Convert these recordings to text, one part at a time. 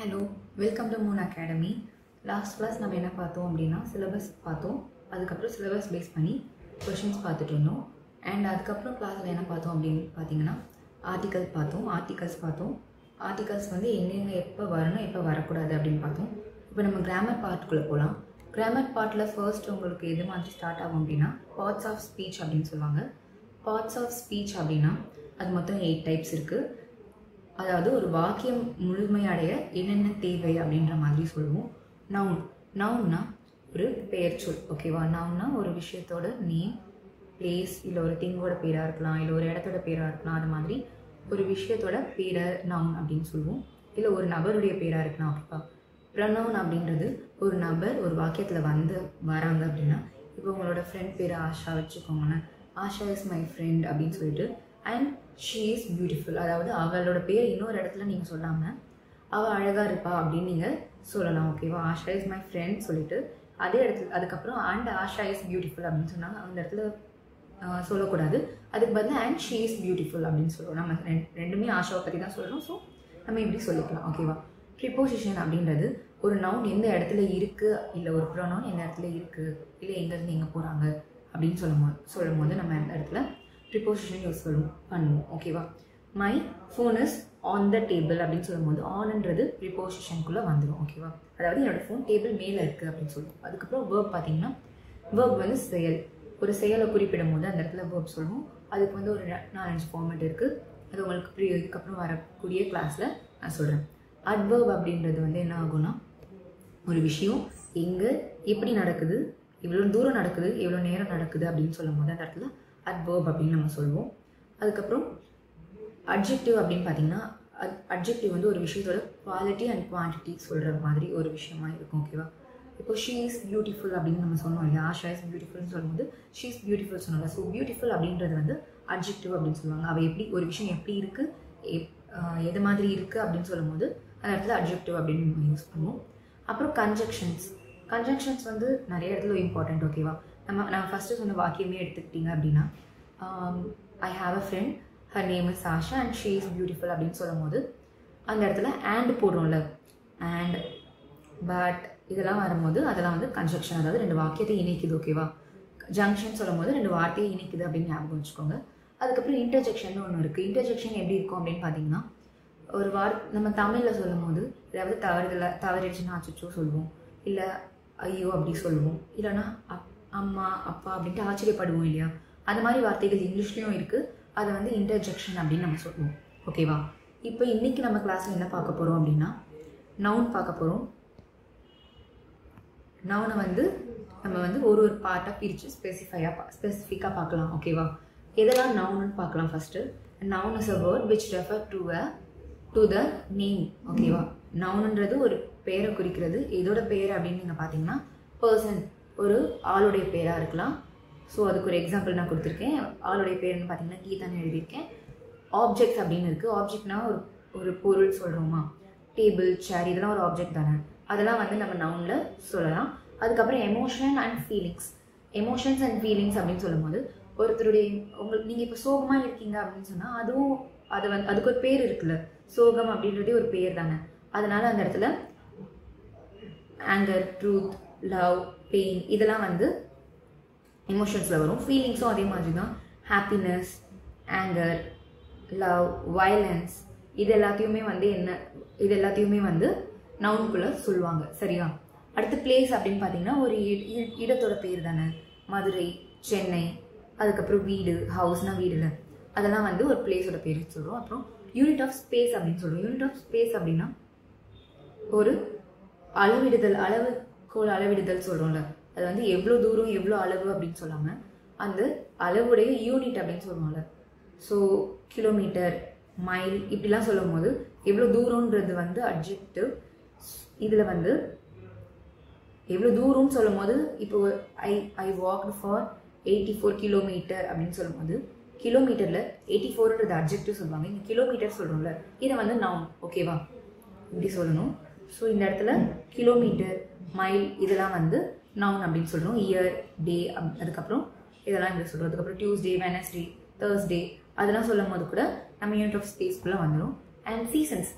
hello welcome to Moon Academy last class நம்ம என்ன பார்த்தோம் அப்படின்னா சிலபஸ் பார்த்தோம் அதுக்கப்புறம் சிலபஸ் பேஸ் பண்ணி கொஷின்ஸ் பார்த்துட்டு இருந்தோம் அண்ட் அதுக்கப்புறம் கிளாஸில் என்ன பார்த்தோம் அப்படின்னு பார்த்தீங்கன்னா ஆர்டிகல் பார்த்தோம் ஆர்டிகல்ஸ் பார்த்தோம் ஆர்டிகல்ஸ் வந்து எங்கெங்க எப்போ வரணும் எப்போ வரக்கூடாது அப்படின்னு பார்த்தோம் இப்போ நம்ம கிராமர் பார்ட்டுக்குள்ளே போகலாம் கிராமர் பார்ட்டில் ஃபர்ஸ்ட் உங்களுக்கு எது மாதிரி ஸ்டார்ட் ஆகும் அப்படின்னா பார்ட்ஸ் ஆஃப் ஸ்பீச் அப்படின்னு சொல்லுவாங்க பார்ட்ஸ் ஆஃப் ஸ்பீச் அப்படின்னா அது மொத்தம் எயிட் டைப்ஸ் இருக்குது அதாவது ஒரு வாக்கியம் முழுமையடைய என்னென்ன தேவை அப்படின்ற மாதிரி சொல்லுவோம் நவுன் நவுன்னா ஒரு பெயர் சொல் ஓகேவா நவுன்னா ஒரு விஷயத்தோட நேம் பிளேஸ் இல்லை ஒரு திங்கோட பேராக இருக்கலாம் இல்லை ஒரு இடத்தோட பேராக இருக்கலாம் அது மாதிரி ஒரு விஷயத்தோட பேரை நவுன் அப்படின்னு சொல்லுவோம் இல்லை ஒரு நபருடைய பேராக இருக்கலாம் ஓகேவா ப்ரனவுன் அப்படின்றது ஒரு நபர் ஒரு வாக்கியத்தில் வந்து வராங்க அப்படின்னா இப்போ உங்களோட ஃப்ரெண்ட் பேர் ஆஷா வச்சுக்கோங்களேன் ஆஷா இஸ் மை ஃப்ரெண்ட் அப்படின்னு சொல்லிட்டு அண்ட் ஷீ இஸ் பியூட்டிஃபுல் அதாவது அவளோட பேர் இன்னொரு இடத்துல நீங்கள் சொல்லாமல் அவள் அழகாக இருப்பா அப்படின்னு நீங்கள் சொல்லலாம் ஓகேவா ஆஷா இஸ் மை ஃப்ரெண்ட் சொல்லிட்டு அதே இடத்துல அதுக்கப்புறம் அண்ட் ஆஷா இஸ் பியூட்டிஃபுல் அப்படின்னு சொன்னாங்க அந்த இடத்துல ஆஹ், சொல்லக்கூடாது அதுக்கு பதிலா அண்ட் ஷீ இஸ் பியூட்டிஃபுல் அப்படின்னு சொல்லுவோம் நம்ம ரெண்- ரெண்டுமே ஆஷாவை பற்றி தான் சொல்கிறோம் ஸோ நம்ம இப்படி சொல்லிக்கலாம் ஓகேவா ப்ரிப்போசிஷன் அப்படின்றது ஒரு நவுன் எந்த இடத்துல இருக்குது இல்லை ஒரு ப்ரொனவுன் எந்த இடத்துல இருக்குது இல்லை எங்கேருந்து எங்கே போகிறாங்க அப்படின்னு சொல்லும் போது சொல்லும் போது நம்ம அந்த இடத்துல ப்ரிப்போசிஷன் யூஸ் பண்ணுவோம் பண்ணுவோம் ஓகேவா my phone is on the table அப்படின்னு சொல்லும்போது ஆன்ன்றது ப்ரிப்போசிஷனுக்குள்ளே வந்துடும் ஓகேவா அதாவது என்னோட ஃபோன் டேபிள் மேலே இருக்குது அப்படின்னு சொல்லுவோம் அதுக்கப்புறம் வேர்ப் பார்த்தீங்கன்னா வேர்ப் வந்து செயல் ஒரு செயலை குறிப்பிடும் போது அந்த இடத்துல வேர்ப் சொல்லுவோம் அதுக்கு வந்து ஒரு நா- நாலஞ்சு ஃபார்மேட் இருக்குது அது உங்களுக்கு ப்ரீ இதுக்கப்புறம் வரக்கூடிய கிளாஸில் நான் சொல்கிறேன் அட்வர்ப் அப்படின்றது வந்து என்ன ஆகும்னா ஒரு விஷயம் எங்கே எப்படி நடக்குது இவ்வளோ தூரம் நடக்குது எவ்வளோ நேரம் நடக்குது அப்படின்னு சொல்லும் போது அந்த இடத்துல அட்வர்ப் அப்படின்னு நம்ம சொல்லுவோம் அதுக்கப்புறம் அட்ஜெக்டிவ் அப்படின்னு பார்த்தீங்கன்னா அட்ஜெக்டிவ் வந்து ஒரு விஷயத்தோட குவாலிட்டி அண்ட் குவான்டிட்டி சொல்கிற மாதிரி ஒரு விஷயமா இருக்கும் ஓகேவா இப்போ ஷீ இஸ் பியூட்டிஃபுல் அப்படின்னு நம்ம சொன்னோம் இல்லையா ஆஷா இஸ் பியூட்டிஃபுல்னு சொல்லும்போது ஷீ இஸ் பியூட்டிஃபுல் சொன்னோம்ல ஸோ பியூட்டிஃபுல் அப்படின்றது வந்து அட்ஜெக்டிவ் அப்படின்னு சொல்லுவாங்க அவள் எப்படி ஒரு விஷயம் எப்படி இருக்குது எப் ஆஹ் எது மாதிரி இருக்குது அப்படின்னு சொல்லும்போது அந்த இடத்துல அட்ஜெக்டிவ் அப்படின்னு நம்ம யூஸ் பண்ணுவோம் அப்புறம் கன்ஜெக்ஷன்ஸ் கன்ஜெக்ஷன்ஸ் வந்து நிறைய இடத்துல இம்பார்ட்டன்ட் ஓகேவா நம்ம நான் ஃபஸ்ட்டு சொன்ன வாக்கியமே எடுத்துக்கிட்டிங்க அப்படின்னா I have a friend her name is Asha and she is beautiful அப்படின்னு சொல்லும் போது அந்த இடத்துல and போடுறோம்ல and பட் இதெல்லாம் வரும்போது அதெல்லாம் வந்து கன்ஜெக்ஷன் அதாவது ரெண்டு வாக்கியத்தை இணைக்குது ஓகேவா ஜங்ஷன் சொல்லும் போது ரெண்டு வார்த்தையை இணைக்குது அப்படின்னு ஞாபகம் வச்சுக்கோங்க அதுக்கப்புறம் இன்டர்ஜெக்ஷன் ஒன்று இருக்குது இன்டர்ஜெக்ஷன் எப்படி இருக்கும் அப்படின்னு பார்த்தீங்கன்னா ஒரு வார் நம்ம தமிழில் சொல்லும் போது ஏதாவது தவறுதல தவறிடுச்சுன்னா அச்சோ சொல்லுவோம் இல்லை ஐயோ அப்படி சொல்லுவோம் இல்லைன்னா அப் அம்மா அப்பா அப்படின்ட்டு ஆச்சரியப்படுவோம் இல்லையா அந்த மாதிரி வார்த்தைகள் இங்கிலீஷ்லேயும் இருக்குது அதை வந்து இன்டர்ஜெக்ஷன் அப்படின்னு நம்ம சொல்லுவோம் ஓகேவா இப்போ இன்னைக்கு நம்ம கிளாஸில் என்ன பார்க்க போகிறோம் அப்படின்னா நவுன் பார்க்க போகிறோம் நவுனை வந்து நம்ம வந்து ஒரு ஒரு பார்ட்டாக பிரித்து ஸ்பெசிஃபையாக ஸ்பெசிஃபிக்காக பார்க்கலாம் ஓகேவா எதெல்லாம் நவுன்னு பார்க்கலாம் first noun is a word which refer to a to the name ஓகேவா நவுன்ன்றது ஒரு பெயரை குறிக்கிறது இதோட பெயர் அப்படின்னு நீங்கள் பார்த்தீங்கன்னா பர்சன் ஒரு ஆளுடைய பேராக இருக்கலாம் ஸோ அதுக்கு ஒரு எக்ஸாம்பிள் நான் கொடுத்துருக்கேன் ஆளுடைய பேருன்னு பார்த்தீங்கன்னா கீதான்னு எழுதியிருக்கேன் ஆப்ஜெக்ட்ஸ் அப்படின்னு இருக்குது ஆப்ஜெக்ட்னா ஒரு ஒரு பொருள் சொல்கிறோமா டேபிள் சேர் இதெல்லாம் ஒரு ஆப்ஜெக்ட் தானே அதெல்லாம் வந்து நம்ம நவுனில் சொல்லலாம் அதுக்கப்புறம் emotion and feelings emotions and feelings அப்படின்னு சொல்லும்போது ஒருத்தருடைய உங்களுக்கு நீங்கள் இப்போ சோகமாக இருக்கீங்க அப்படின்னு சொன்னால் அதுவும் அது வந்து அதுக்கு ஒரு பேர் இருக்குல்ல சோகம் அப்படின்றதே ஒரு பேர் தானே அதனால அந்த இடத்துல ஆங்கர் ட்ரூத் லவ் பெயின் இதெல்லாம் வந்து எமோஷன்ஸில் வரும் ஃபீலிங்ஸும் அதே மாதிரி தான் ஹாப்பினஸ் ஆங்கர் லவ் வயலன்ஸ் இது எல்லாத்தையுமே வந்து என்ன இது எல்லாத்தையுமே வந்து நவுனுக்குள்ளே சொல்லுவாங்க சரியா அடுத்து பிளேஸ் அப்படின்னு பார்த்தீங்கன்னா ஒரு இ- இ- இடத்தோட பேர் தானே மதுரை சென்னை அதுக்கப்புறம் வீடு ஹவுஸ்னா வீடுல அதெல்லாம் வந்து ஒரு பிளேஸோட பேர் சொல்கிறோம் அப்புறம் யூனிட் ஆஃப் ஸ்பேஸ் அப்படின்னு சொல்லுவோம் யூனிட் ஆஃப் ஸ்பேஸ் அப்படின்னா ஒரு அளவிடுதல் அளவுக்கோல் அளவிடுதல் சொல்கிறோம்ல அது வந்து எவ்வளோ தூரம் எவ்வளோ அளவு அப்படின்னு சொல்லாமல் அந்த அளவுடைய யூனிட் அப்படின்னு சொல்லுவோம்ல ஸோ கிலோமீட்டர் மைல் இப்படிலாம் சொல்லும் போது எவ்வளோ தூரம்ன்றது வந்து அட்ஜெக்டிவ் இதில் வந்து எவ்வளோ தூரம்னு சொல்லும் போது இப்போ I I walk for eighty four kilometer அப்படின்னு சொல்லும்போது கிலோமீட்டரில் எயிட்டி ஃபோர்ன்றது அட்ஜெக்டிவ் சொல்லுவாங்க இங்கே கிலோமீட்டர் சொல்கிறோம்ல இதை வந்து நவுன் ஓகேவா இப்படி சொல்லணும் ஸோ இந்த இடத்துல கிலோமீட்டர் மைல் இதெல்லாம் வந்து நவுன் அப்படின்னு சொல்கிறோம் இயர் டே அதுக்கப்புறம் இதெல்லாம் இப்படி சொல்கிறோம் அதுக்கப்புறம் டியூஸ்டே வெனஸ்டே தேர்ஸ்டே அதெல்லாம் சொல்லும் போது கூட நம்ம யூனிட் ஆஃப் ஸ்பேஸ்க்குள்ளே வந்துடும் and seasons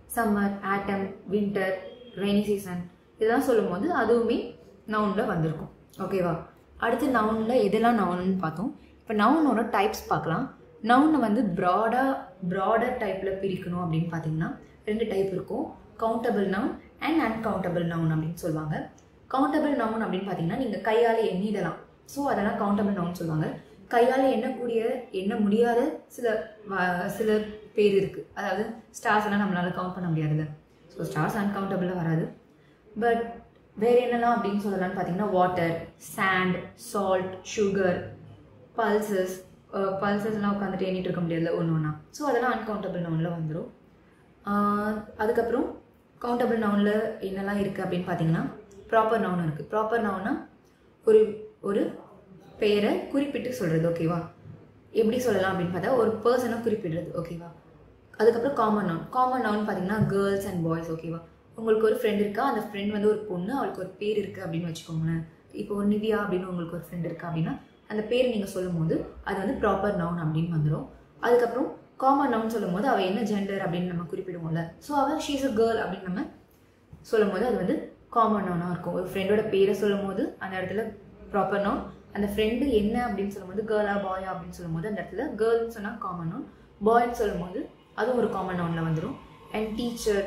summer autumn winter rainy season இதெல்லாம் சொல்லும்போது அதுவுமே நவுனில் வந்திருக்கும் ஓகேவா அடுத்து நவுனில் எதெல்லாம் நவுன்னு பார்த்தோம் இப்போ நவுனோட டைப்ஸ் பார்க்கலாம் நவுனை வந்து ப்ராடாக ப்ராடர் டைப்பில் பிரிக்கணும் அப்படின்னு பார்த்தீங்கன்னா ரெண்டு டைப் இருக்கும் countable noun and uncountable noun அப்படின்னு சொல்லுவாங்க கவுண்டபிள் நவுன் அப்படின்னு பார்த்தீங்கன்னா நீங்கள் கையால் எண்ணிடலாம் ஸோ அதெல்லாம் கவுண்டபிள் நவுன் சொல்லுவாங்க கையால் எண்ணக்கூடிய எண்ண முடியாத சில வ- சில பேர் இருக்குது அதாவது ஸ்டார்ஸ் எல்லாம் நம்மளால கவுண்ட் பண்ண முடியாதுல்ல ஸோ ஸ்டார்ஸ் அன்கவுண்டபிளாக வராது பட் வேறு என்னெல்லாம் அப்படின்னு சொல்லலாம்னு பார்த்தீங்கன்னா water sand salt sugar pulses பல்சஸ்லாம் உட்காந்துட்டு எண்ணிட்டு இருக்க முடியாதுல ஒன்று ஒன்றா ஸோ அதெல்லாம் அன்கவுண்டபிள் நவுனில் வந்துடும் அதுக்கப்புறம் கவுண்டபிள் நவுனில் என்னெல்லாம் இருக்குது அப்படின்னு பார்த்தீங்கன்னா ப்ராப்பர் நவுன் இருக்குது ப்ராப்பர் நவுன்னா ஒரு ஒரு பெயரை குறிப்பிட்டு சொல்கிறது ஓகேவா எப்படி சொல்லலாம் அப்படின்னு பார்த்தா ஒரு பர்சனை குறிப்பிடுறது ஓகேவா அதுக்கப்புறம் காமன் நவுன் காமன் நவுன் பார்த்தீங்கன்னா கேர்ள்ஸ் அண்ட் பாய்ஸ் ஓகேவா உங்களுக்கு ஒரு ஃப்ரெண்ட் இருக்கா அந்த ஃப்ரெண்ட் வந்து ஒரு பொண்ணு அவளுக்கு ஒரு பேர் இருக்குது அப்படின்னு வச்சுக்கோங்களேன் இப்போ ஒரு நிவியா அப்படின்னு உங்களுக்கு ஒரு ஃப்ரெண்ட் இருக்கா அப்படின்னா அந்த பேர் நீங்கள் சொல்லும்போது அது வந்து ப்ராப்பர் நவுன் அப்படின்னு வந்துடும் அதுக்கப்புறம் காமன் நவுன் சொல்லும்போது அவள் என்ன ஜெண்டர் அப்படின்னு நம்ம குறிப்பிடுவோம்ல ஸோ அவள் ஷீஸ் அ கேர்ள் அப்படின்னு நம்ம சொல்லும்போது அது வந்து காமன் நவுனாக இருக்கும் ஒரு ஃப்ரெண்டோட பேரை சொல்லும்போது அந்த இடத்துல ப்ராப்பர் நவுன் அந்த ஃப்ரெண்டு என்ன அப்படின்னு சொல்லும்போது கேர்ளா பாயா அப்படின்னு சொல்லும்போது அந்த இடத்துல கேர்ள்னு சொன்னால் காமன் நவுன் பாய்ன்னு சொல்லும்போது அதுவும் ஒரு காமன் நவுனில் வந்துடும் அண்ட் டீச்சர்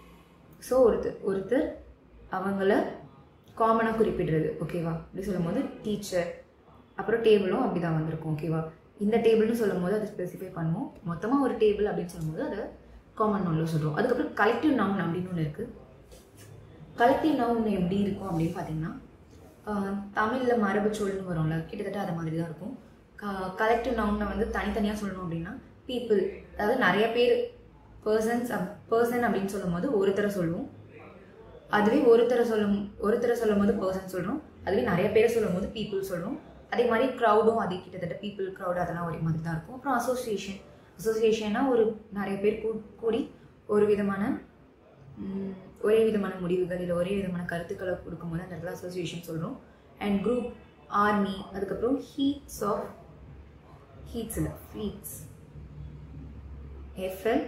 ஸோ ஒருத்தர் ஒருத்தர் அவங்கள காமனாக குறிப்பிடுறது ஓகேவா அப்படி சொல்லும்போது டீச்சர் அப்புறம் டேபிளும் அப்படி தான் வந்திருக்கும் ஓகேவா இந்த டேபிள்னு சொல்லும்போது அதை ஸ்பெசிஃபை பண்ணுவோம் மொத்தமாக ஒரு டேபிள் அப்படின்னு சொல்லும்போது அதை காமன் நவுனில் சொல்கிறோம் அதுக்கப்புறம் கலெக்டிவ் நவுன் அப்படின்னு ஒன்று இருக்குது கலெக்டிவ் நவுன் எப்படி இருக்கும் அப்படின்னு பார்த்தீங்கன்னா தமிழில் மரபுச்சொல்னு வரும்ல கிட்டத்தட்ட அது மாதிரி தான் இருக்கும் கலெக்டிவ் நவுனை வந்து தனித்தனியாக சொல்லணும் அப்படின்னா பீப்புள் அதாவது நிறைய பேர் பர்சன்ஸ் பர்சன் அப்படின்னு சொல்லும்போது ஒருத்தரை சொல்லுவோம் அதுவே ஒருத்தரை சொல்லும் ஒருத்தரை சொல்லும் போது பர்சன் சொல்கிறோம் அதுவே நிறைய பேரை சொல்லும் போது பீப்புள் சொல்கிறோம் அதே மாதிரி க்ரௌடும் அதே கிட்டத்தட்ட பீப்புள் க்ரௌட் அதெல்லாம் ஒரே மாதிரி தான் இருக்கும் அப்புறம் அசோசியேஷன் அசோசியேஷன்னா ஒரு நிறைய பேர் கூ கூடி ஒரு விதமான ம், ஒரே விதமான முடிவுகள் இல்லை ஒரே விதமான கருத்துக்களை கொடுக்கும்போது அந்த இடத்துல அசோசியேஷன் சொல்கிறோம் அண்ட் குரூப் ஆர்மி அதுக்கப்புறம் ஹீட்ஸ் ஆஃப் ஹீட்ஸ் இல்லை fleets F L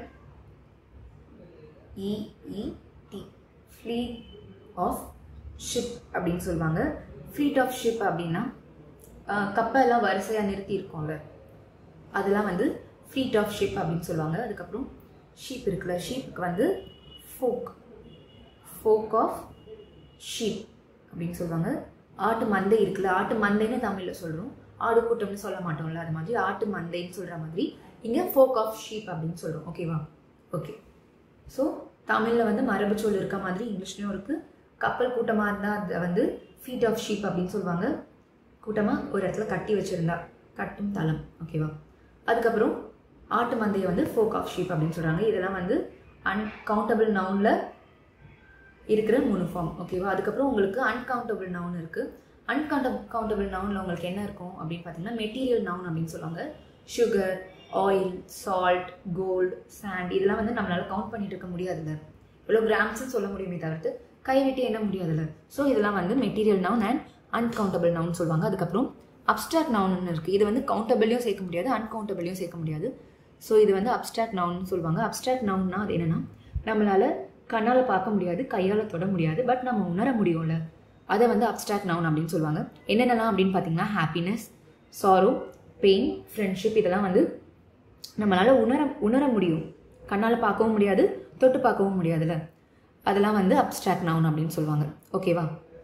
E E T fleet of ship அப்படின்னு சொல்லுவாங்க ஃப்ளீட் ஆஃப் ஷிப் அப்படின்னா அஹ், கப்பல்லாம் வரிசையாக நிறுத்தி இருக்கோம்ல அதெல்லாம் வந்து ஃப்ளீட் ஆஃப் ஷிப் அப்படின்னு சொல்லுவாங்க அதுக்கப்புறம் ஷீப் இருக்குல்ல ஷீப்புக்கு வந்து ஃபோக் ஃபோக் ஆஃப் ஷீப் அப்படின்னு சொல்லுவாங்க ஆட்டு மந்தை இருக்குல்ல ஆட்டு மந்தைன்னு தமிழில் சொல்கிறோம் ஆடு கூட்டம்னு சொல்ல மாட்டோம்ல அது மாதிரி ஆட்டு மந்தைன்னு சொல்கிற மாதிரி இங்கே ஃபோக் ஆஃப் ஷீப் அப்படின்னு சொல்கிறோம் ஓகேவா ஓகே ஸோ தமிழில் வந்து மரபு சொல் இருக்க மாதிரி இங்கிலீஷ்லையும் இருக்குது கப்பல் கூட்டமாக இருந்தால் அதை வந்து ஃபீட் ஆஃப் ஷீப் அப்படின்னு சொல்லுவாங்க கூட்டமாக ஒரு இடத்துல கட்டி வச்சுருந்தா கட்டும் தளம் ஓகேவா அதுக்கப்புறம் ஆட்டு மந்தையை வந்து ஃபோக் ஆஃப் ஷீப் அப்படின்னு சொல்கிறாங்க இதெல்லாம் வந்து அன்கவுண்டபிள் நவுனில் இருக்கிற மூணு ஃபார்ம் ஓகேவா அதுக்கப்புறம் உங்களுக்கு அன்கவுண்டபிள் நவுன் இருக்குது அன்கவுண்டப் கவுண்டபிள் நவுனில் உங்களுக்கு என்ன இருக்கும் அப்படின்னு பார்த்தீங்கன்னா மெட்டீரியல் நவுன் அப்படின்னு சொல்லுவாங்க sugar oil salt gold sand இதெல்லாம் வந்து நம்மளால் கவுண்ட் பண்ணிட்டு இருக்க முடியாதுல்ல இவ்வளோ கிராம்ஸ்னு சொல்ல முடியுமே தவிர்த்து கை விட்டு என்ன முடியாதுல்ல ஸோ இதெல்லாம் வந்து material noun and uncountable noun சொல்லுவாங்க அதுக்கப்புறம் அப்ஸ்ட்ராக்ட் நவுன் இருக்குது இது வந்து கவுண்டபிளையும் சேர்க்க முடியாது அன்கவுண்டபிளையும் சேர்க்க முடியாது ஸோ இது வந்து அப்ஸ்ட்ராக்ட் நவுன் சொல்லுவாங்க அப்ஸ்ட்ராக்ட் நவுன்னா அது என்னென்னா நம்மளால் கண்ணால் பார்க்க முடியாது கையால் தொட முடியாது பட் நம்ம உணர முடியும்ல அதை வந்து அப்ஸ்ட்ராக்ட் நவுன் அப்படின்னு சொல்லுவாங்க என்னென்னலாம் அப்படின்னு பார்த்தீங்கன்னா ஹாப்பினஸ் சாரோ பெயின் ஃப்ரெண்ட்ஷிப் இதெல்லாம் வந்து நம்மளால் உணர உணர முடியும் கண்ணால் பார்க்கவும் முடியாது தொட்டு பார்க்கவும் முடியாதுல்ல அதெல்லாம் வந்து அப்ஸ்ட்ராக்ட் நவுன் அப்படின்னு சொல்லுவாங்க ஓகேவா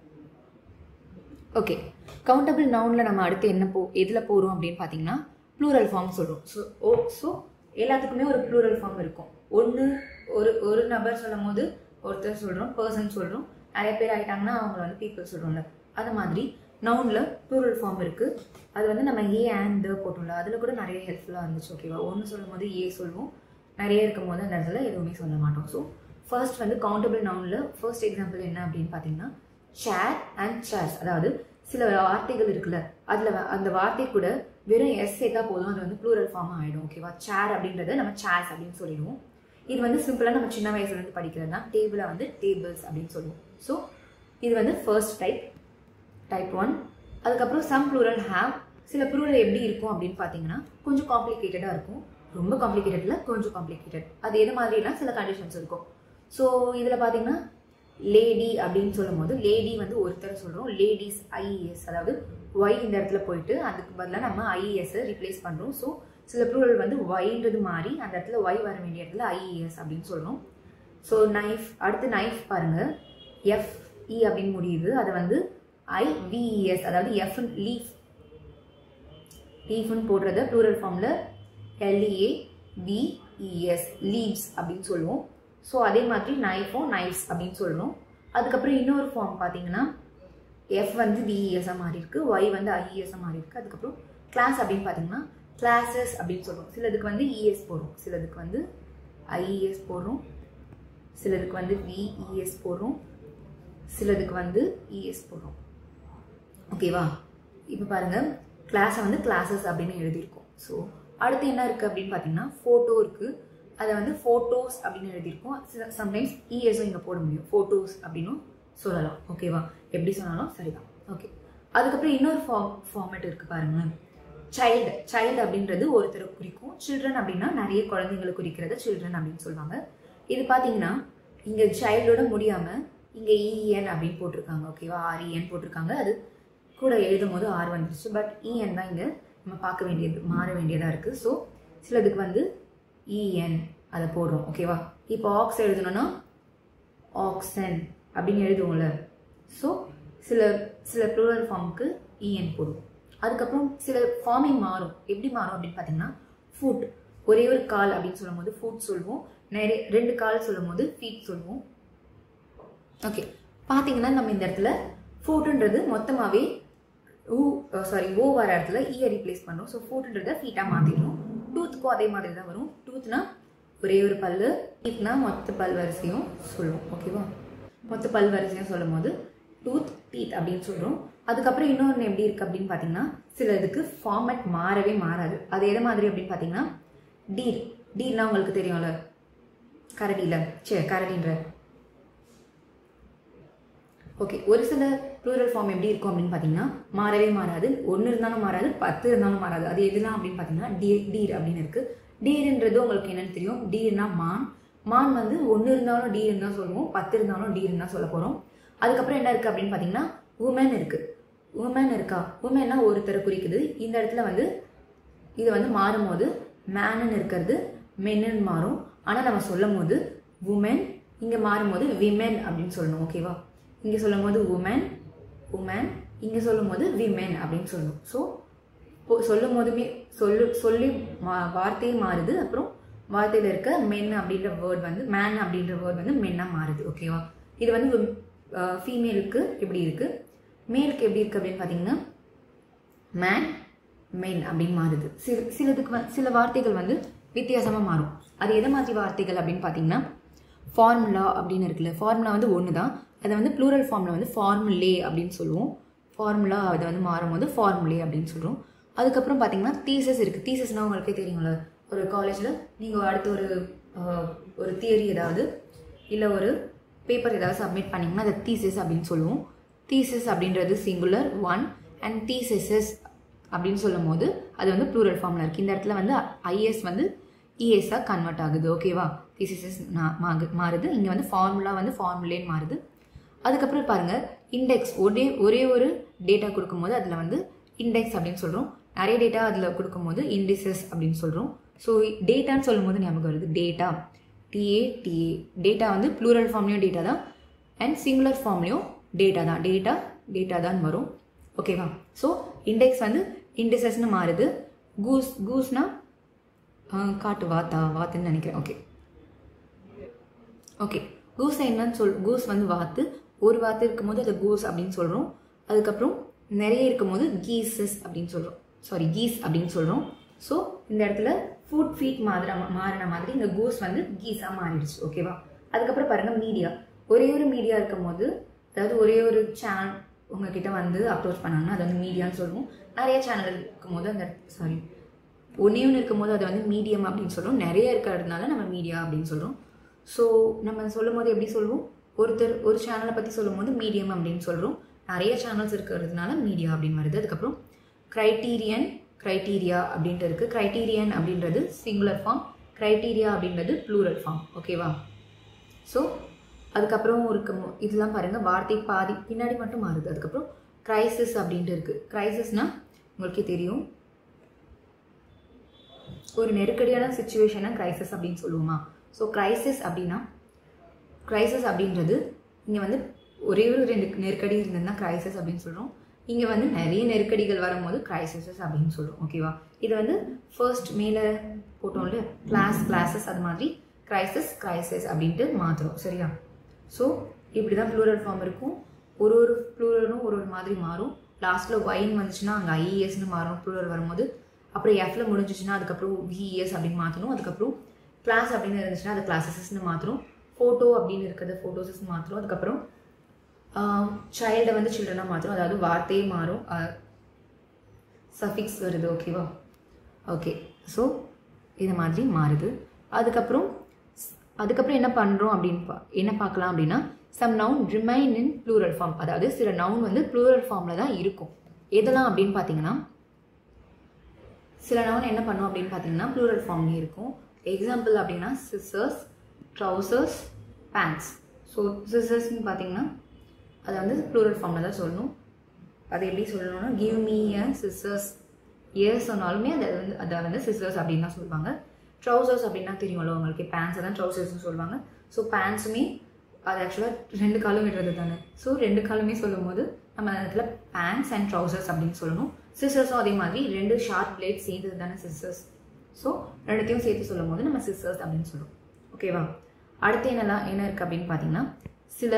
ஓகே கவுண்டபிள் நவுனில் நம்ம அடுத்து என்ன போ எதில் போகிறோம் அப்படின்னு பார்த்தீங்கன்னா ப்ளூரல் ஃபார்ம் சொல்கிறோம் ஸோ ஓ ஸோ எல்லாத்துக்குமே ஒரு ப்ளூரல் ஃபார்ம் இருக்கும் ஒன்று ஒரு ஒரு நபர் சொல்லும் போது ஒருத்தர் சொல்கிறோம் பர்சன் சொல்கிறோம் நிறைய பேர் ஆயிட்டாங்கன்னா அவங்கள வந்து பீப்புள் சொல்கிறோம்ல அது மாதிரி நவுனில் ப்ளூரல் ஃபார்ம் இருக்குது அது வந்து நம்ம ஏ அண்ட் த போட்டோம்ல அதில் கூட நிறைய ஹெல்ப்ஃபுல்லாக இருந்துச்சு ஓகேவா ஒன்று சொல்லும் போது ஏ சொல்லுவோம் நிறைய இருக்கும் போது அந்த இடத்துல எதுவுமே சொல்ல மாட்டோம் ஸோ ஃபர்ஸ்ட் வந்து கவுண்டபிள் நவுனில் ஃபர்ஸ்ட் எக்ஸாம்பிள் என்ன அப்படின்னு பார்த்தீங்கன்னா சேர் அண்ட் சேர்ஸ் அதாவது சில வார்த்தைகள் இருக்குல்ல அதில் அந்த வார்த்தை கூட வெறும் எஸ் சேர்த்தா போதும் அது வந்து ப்ளூரல் ஃபார்மாக ஆகிடும் ஓகேவா சேர் அப்படின்றத நம்ம சேர்ஸ் அப்படின்னு சொல்லிடுவோம் இது வந்து சிம்பிளாக நம்ம சின்ன வயசுலேருந்து படிக்கிறது தான் டேபிளை வந்து டேபிள்ஸ் அப்படின்னு சொல்லுவோம் ஸோ இது வந்து ஃபர்ஸ்ட் டைப் டைப் ஒன் அதுக்கப்புறம் சம் ப்ளூரல் ஹேவ் சில ப்ளூரல் எப்படி இருக்கும் அப்படின்னு பார்த்தீங்கன்னா கொஞ்சம் காம்ப்ளிகேட்டடாக இருக்கும் ரொம்ப காம்ப்ளிகேட்டடில் கொஞ்சம் காம்ப்ளிகேட்டட் அது எது மாதிரிலாம் சில கண்டிஷன்ஸ் இருக்கும் ஸோ இதில் பார்த்தீங்கன்னா லேடி அப்படின்னு சொல்லும் போது லேடி வந்து ஒருத்தர் சொல்கிறோம் லேடிஸ் ஐஇஎஸ் அதாவது ஒய் இந்த இடத்துல போயிட்டு அதுக்கு பதிலாக நம்ம ஐஇஎஸ்ஸை ரிப்ளேஸ் பண்ணுறோம் ஸோ சில ப்ளூரல் வந்து ஒய்ன்றது மாறி அந்த இடத்துல ஒய் வர வேண்டிய இடத்துல ஐஇஎஸ் அப்படின்னு சொல்கிறோம் ஸோ நைஃப் அடுத்து நைஃப் பாருங்கள் எஃப்இ அப்படின்னு முடியுது அதை வந்து ஐவிஇஎஸ் அதாவது எஃப் லீஃப் லீஃப்னு போடுறத ப்ளூரல் ஃபார்மில் எல்இஏ விஇஎஸ் லீவ்ஸ் அப்படின்னு சொல்லுவோம் ஸோ அதே மாதிரி நைஃபும் நைஃப்ஸ் அப்படின்னு சொல்கிறோம் அதுக்கப்புறம் இன்னொரு ஃபார்ம் பார்த்தீங்கன்னா எஃப் வந்து விஇஎஸ்ஸாக மாறி இருக்கு ஒய் வந்து ஐஇஎஸ்ஸாக மாறி இருக்கு அதுக்கப்புறம் கிளாஸ் அப்படின்னு பார்த்தீங்கன்னா கிளாஸஸ் அப்படின்னு சொல்கிறோம் சிலதுக்கு வந்து இஎஸ் போடுறோம் சிலதுக்கு வந்து ஐஇஎஸ் போடுறோம் சிலதுக்கு வந்து விஇஎஸ் போடுறோம் சிலதுக்கு வந்து இஎஸ் போடுறோம் ஓகேவா இப்போ பாருங்கள் கிளாஸை வந்து கிளாஸஸ் அப்படின்னு எழுதியிருக்கோம் ஸோ அடுத்து என்ன இருக்குது அப்படின்னு பார்த்தீங்கன்னா ஃபோட்டோ இருக்குது அதை வந்து ஃபோட்டோஸ் அப்படின்னு எழுதியிருக்கோம் சம்டைம்ஸ் இஎஸும் இங்கே போட முடியும் ஃபோட்டோஸ் அப்படின்னும் சொல்லலாம் ஓகேவா எப்படி சொன்னாலும் சரிதான் ஓகே அதுக்கப்புறம் இன்னொரு ஃபார்ம் ஃபார்மேட் இருக்குது பாருங்களேன் சைல்டு சைல்டு அப்படின்றது ஒருத்தரை குறிக்கும் சில்ட்ரன் அப்படின்னா நிறைய குழந்தைங்களை குறிக்கிறத சில்ட்ரன் அப்படின்னு சொல்லுவாங்க இது பார்த்தீங்கன்னா இங்கே சைல்டோட முடியாமல் இங்கே இஎன் அப்படின்னு போட்டிருக்காங்க ஓகேவா ஆர்இஎன் போட்டிருக்காங்க அது கூட எழுதும் போது ஆர் வந்துருச்சு பட் இஎன் தான் இங்கே நம்ம பார்க்க வேண்டியது மாற வேண்டியதாக இருக்குது ஸோ சிலதுக்கு வந்து இஎன் அதை போடுறோம் ஓகேவா இப்போ ஆக்ஸ் எழுதணும்னா ஆக்சன் அப்படின்னு எழுதுவோம்ல ஸோ சில சில ப்ளூரல் ஃபார்முக்கு இஎன் போடுவோம் அதுக்கப்புறம் சில ஃபார்மிங் மாறும் எப்படி மாறும் அப்படின்னு பார்த்தீங்கன்னா ஃபுட் ஒரே ஒரு கால் அப்படின்னு சொல்லும் போது ஃபுட் சொல்லுவோம் நிறைய ரெண்டு கால் சொல்லும் போது ஃபீட் சொல்லுவோம் ஓகே பார்த்தீங்கன்னா நம்ம இந்த இடத்துல ஃபுட்டுன்றது மொத்தமாகவே ஊ சாரி ஓ வர இடத்துல ஈயை ரீப்ளேஸ் பண்ணுறோம் ஸோ ஃபுட்டுன்றதை ஃபீட்டாக மாற்றிடணும் டூத்துக்கும் அதே மாதிரி தான் வரும் டூத்னா ஒரே ஒரு பல்லு டீத்னா மொத்த பல் வரிசையும் சொல்லுவோம் ஓகேவா மொத்த பல் வரிசையும் சொல்லும் போது டூத் டீத் அப்படின்னு சொல்கிறோம் அதுக்கப்புறம் இன்னொன்று எப்படி இருக்குது அப்படின்னு பார்த்தீங்கன்னா சில இதுக்கு ஃபார்மேட் மாறவே மாறாது அது எது மாதிரி அப்படின்னு பார்த்தீங்கன்னா டீர் டீர்னா உங்களுக்கு தெரியும்ல கரடியில் சே கரடின்ற ஓகே ஒரு சில ப்ளூரல் ஃபார்ம் எப்படி இருக்கும் அப்படின்னு பார்த்தீங்கன்னா மாறவே மாறாது ஒன்று இருந்தாலும் மாறாது பத்து இருந்தாலும் மாறாது அது எதுலாம் அப்படின்னு பார்த்தீங்கன்னா டீர் டீர் அப்படின்னு இருக்குது டீர்ன்றது உங்களுக்கு என்னன்னு தெரியும் டீர்னா மான் மான் வந்து ஒன்று இருந்தாலும் டீர்னு தான் சொல்லுவோம் பத்து இருந்தாலும் டீர்னு தான் சொல்ல போகிறோம் அதுக்கப்புறம் என்ன இருக்குது அப்படின்னு பார்த்தீங்கன்னா உமன் இருக்குது உமன் இருக்கா உமன்னா ஒருத்தரை குறிக்குது இந்த இடத்துல வந்து இது வந்து மாறும்போது மேனுன்னு இருக்கிறது மென்னு மாறும் ஆனால் நம்ம சொல்லும் போது உமன் இங்கே மாறும்போது விமென் அப்படின்னு சொல்லணும் ஓகேவா இங்கே சொல்லும் போது உமன் உமன் இங்கே சொல்லும் போது விமென் அப்படின்னு சொல்லணும் ஸோ சொல்லும் போதுமே சொல்லு சொல்லி மா வார்த்தையே மாறுது அப்புறம் வார்த்தையில் இருக்க மென் அப்படின்ற வேர்ட் வந்து மேன் அப்படின்ற வேர்ட் வந்து மென்னாக மாறுது ஓகேவா இது வந்து ஃபீமேலுக்கு எப்படி இருக்குது மேலுக்கு எப்படி இருக்குது அப்படின்னு பார்த்தீங்கன்னா மேன் மென் அப்படின்னு மாறுது சில சிலதுக்கு வ- சில வார்த்தைகள் வந்து வித்தியாசமாக மாறும் அது எது மாதிரி வார்த்தைகள் அப்படின்னு பார்த்தீங்கன்னா ஃபார்முலா அப்படின்னு இருக்குல்ல ஃபார்முலா வந்து ஒன்று தான் அதை வந்து ப்ளூரல் ஃபார்மில் வந்து ஃபார்முலே அப்படின்னு சொல்லுவோம் ஃபார்முலா அதை வந்து மாறும்போது ஃபார்முலே அப்படின்னு சொல்கிறோம் அதுக்கப்புறம் பார்த்தீங்கன்னா தீசஸ் இருக்குது தீசஸ்னால் உங்களுக்கே தெரியுங்களா ஒரு காலேஜில் நீங்கள் அடுத்து ஒரு ஆஹ், ஒரு தியரி ஏதாவது இல்லை ஒரு பேப்பர் ஏதாவது சப்மிட் பண்ணிங்கன்னா அதை தீசஸ் அப்படின்னு சொல்லுவோம் தீசஸ் அப்படின்றது சிங்குலர் ஒன் அண்ட் தீசஸஸ் அப்படின்னு சொல்லும் போது அது வந்து ப்ளூரல் ஃபார்மில் இருக்குது இந்த இடத்துல வந்து ஐஎஸ் வந்து இஎஸ்ஸாக கன்வெர்ட் ஆகுது ஓகேவா தீசஸஸ் மாறுது இங்கே வந்து ஃபார்முலா வந்து ஃபார்முலேன்னு மாறுது அதுக்கப்புறம் பாருங்கள் இண்டெக்ஸ் ஒரே ஒரே ஒரு டேட்டா கொடுக்கும்போது அதில் வந்து இண்டெக்ஸ் அப்படின்னு சொல்கிறோம் நிறைய டேட்டா அதில் கொடுக்கும்போது இண்டிசஸ் அப்படின்னு சொல்கிறோம் ஸோ டேட்டான்னு சொல்லும்போது ஞாபகம் வருது டேட்டா டிஏ டிஏ டேட்டா வந்து ப்ளூரல் ஃபார்ம்லேயும் டேட்டா தான் அண்ட் சிங்குலர் ஃபார்ம்லேயும் டேட்டா தான் டேட்டா டேட்டா தான் வரும் ஓகேவா ஸோ இண்டெக்ஸ் வந்து இண்டிசஸ்னு மாறுது கூஸ் கூஸ்னா காட்டு வாத்தா வாத்துன்னு நினைக்கிறேன் ஓகே ஓகே கூஸ் என்னன்னு சொல் கூஸ் வந்து வாத்து ஒரு வாத்து இருக்கும்போது அது கூஸ் அப்படின்னு சொல்கிறோம் அதுக்கப்புறம் நிறைய இருக்கும்போது கீசஸ் அப்படின்னு சொல்கிறோம் சாரி கீஸ் அப்படின்னு சொல்கிறோம் ஸோ இந்த இடத்துல ஃபுட் ஃபீட் மாதிரி மாறின மாதிரி இந்த கூஸ் வந்து கீஸாக மாறிடுச்சு ஓகேவா அதுக்கப்புறம் பாருங்கள் மீடியா ஒரே ஒரு மீடியா இருக்கும்போது அதாவது ஒரே ஒரு சேனல் உங்ககிட்ட வந்து அப்ரோச் பண்ணாங்கன்னா அது வந்து மீடியான்னு சொல்லுவோம் நிறைய சேனல் இருக்கும்போது அந்த சாரி ஒன்றே ஒன்று இருக்கும்போது அது வந்து மீடியம் அப்படின்னு சொல்கிறோம் நிறைய இருக்கிறதுனால நம்ம மீடியா அப்படின்னு சொல்கிறோம் ஸோ நம்ம சொல்லும் போது எப்படி சொல்லுவோம் ஒருத்தர் ஒரு சேனலை பற்றி சொல்லும் போது மீடியம் அப்படின்னு சொல்கிறோம் நிறைய சேனல்ஸ் இருக்கிறதுனால மீடியா அப்படின்னு வருது அதுக்கப்புறம் க்ரைட்டீரியன் க்ரைட்டீரியா அப்படின்ட்டு இருக்குது க்ரைட்டீரியன் அப்படின்றது சிங்குலர் ஃபார்ம் க்ரைட்டீரியா அப்படின்றது ப்ளூரல் ஃபார்ம் ஓகேவா ஸோ அதுக்கப்புறம் இருக்க மு- இதெல்லாம் பாருங்கள் வார்த்தை பாதி பின்னாடி மட்டும் மாறுது அதுக்கப்புறம் கிரைசிஸ் அப்படின்ட்டு இருக்குது கிரைசிஸ்னால் உங்களுக்கே தெரியும் ஒரு நெருக்கடியான சுச்சுவேஷனை கிரைசிஸ் அப்படின்னு சொல்லுவோமா ஸோ கிரைசிஸ் அப்படின்னா கிரைசிஸ் அப்படின்றது இங்கே வந்து ஒரே ஒரு ரெண்டு நெருக்கடி இருந்ததுன்னா கிரைசிஸ் அப்படின்னு சொல்கிறோம் இங்கே வந்து நிறைய நெருக்கடிகள் வரும்போது கிரைசிசஸ் அப்படின்னு சொல்கிறோம் ஓகேவா இது வந்து ஃபர்ஸ்ட் மேலே போட்டோம்ல கிளாஸ் கிளாஸஸ் அது மாதிரி கிரைசிஸ் கிரைசிஸ் அப்படின்ட்டு மாற்றுறோம் சரியா ஸோ இப்படி தான் ப்ளூரல் ஃபார்ம் இருக்கும் ஒரு ஒரு ப்ளூரலும் ஒரு ஒரு மாதிரி மாறும் லாஸ்ட்டில் ஒயின் வந்துச்சுன்னா அங்கே ஐஇஎஸ்னு மாறும் ப்ளூரல் வரும்போது அப்புறம் எஃப்ல முடிஞ்சிச்சுன்னா அதுக்கப்புறம் விஇஎஸ் அப்படின்னு மாற்றணும் அதுக்கப்புறம் கிளாஸ் அப்படின்னு இருந்துச்சுன்னா அது கிளாஸஸ்ன்னு மாற்றணும் ஃபோட்டோ அப்படின்னு இருக்கிறது ஃபோட்டோஸஸ் மாற்றணும் அதுக்கப்புறம் சைல்டை வந்து சில்ட்ரனாக மாற்றணும் அதாவது வார்த்தையே மாறும் சஃபிக்ஸ் வருது ஓகேவா ஓகே ஸோ இது மாதிரி மாறுது அதுக்கப்புறம் அதுக்கப்புறம் என்ன பண்ணுறோம் அப்படின்னு பா என்ன பார்க்கலாம் அப்படின்னா some noun remain in plural form அதாவது சில நவுன் வந்து ப்ளூரல் ஃபார்மில் தான் இருக்கும் எதெல்லாம் அப்படின்னு பார்த்தீங்கன்னா சில நவுன் என்ன பண்ணும் அப்படின்னு பார்த்தீங்கன்னா ப்ளூரல் ஃபார்ம்லேயே இருக்கும் எக்ஸாம்பிள் அப்படின்னா சிசர்ஸ் ட்ரௌசர்ஸ் பேண்ட்ஸ் ஸோ சிசர்ஸ்னு பார்த்தீங்கன்னா அதை வந்து ப்ளூரல் ஃபார்மில் தான் சொல்லணும் அதை எப்படி சொல்லணும்னா give me a scissors years சொன்னாலுமே அதை வந்து அதை வந்து சிசர்ஸ் அப்படின்னு தான் சொல்லுவாங்க ட்ரௌசர்ஸ் அப்படின்னா தெரியும்ல உங்களுக்கு பேண்ட்ஸை தான் ட்ரௌசர்ஸ்னு சொல்லுவாங்க ஸோ பேண்ட்ஸுமே அது ஆக்சுவலாக ரெண்டு காலம் விடுறது தானே ஸோ ரெண்டு காலமே சொல்லும் போது நம்ம அந்த இடத்துல பேண்ட்ஸ் அண்ட் ட்ரௌசர்ஸ் அப்படின்னு சொல்லணும் சிசர்ஸும் அதே மாதிரி ரெண்டு ஷார்ப் பிளேட் சேர்ந்தது தானே சிசர்ஸ் ஸோ ரெண்டுத்தையும் சேர்த்து சொல்லும் போது நம்ம சிசர்ஸ் அப்படின்னு சொல்லுவோம் ஓகேவா அடுத்து என்னலாம் என்ன இருக்குது அப்படின்னு பார்த்தீங்கன்னா சில